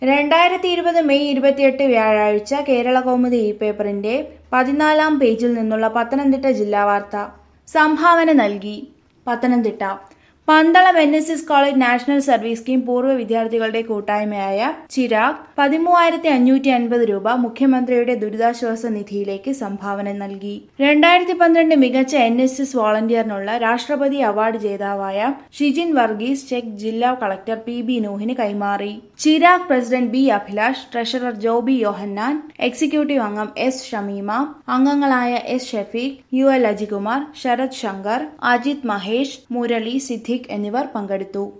രണ്ടായിരത്തി ഇരുപത് മെയ് ഇരുപത്തിയെട്ട് വ്യാഴാഴ്ച കേരള കൗമുദി ഇ പേപ്പറിന്റെ പതിനാലാം പേജിൽ നിന്നുള്ള പത്തനംതിട്ട ജില്ലാ വാർത്ത സംഭാവന നൽകി Pathanamthitta Pandalam N S S college national service scheme പൂർവ്വ വിദ്യാർത്ഥികളുടെ കൂട്ടായ്മയായ ചിരാഗ് പതിമൂവായിരത്തി അഞ്ഞൂറ്റി അൻപത് രൂപ മുഖ്യമന്ത്രിയുടെ ദുരിതാശ്വാസ നിധിയിലേക്ക് സംഭാവന നൽകി രണ്ടായിരത്തി പന്ത്രണ്ട് മികച്ച എൻ എസ് എസ് വോളണ്ടിയറിനുള്ള രാഷ്ട്രപതി അവാർഡ് ജേതാവായ ഷിജിൻ വർഗീസ് ചെക്ക് ജില്ലാ കളക്ടർ പി ബി നൂഹിന് കൈമാറി Chirag president B Abhilash treasurer Joby Yohannan executive അംഗം എസ് ഷമീമ അംഗങ്ങളായ S Shafeeq U L Ajikumar Sarath Shankar Ajith Mahesh Murali Siddique എന്നിവർ പങ്കെടുത്തു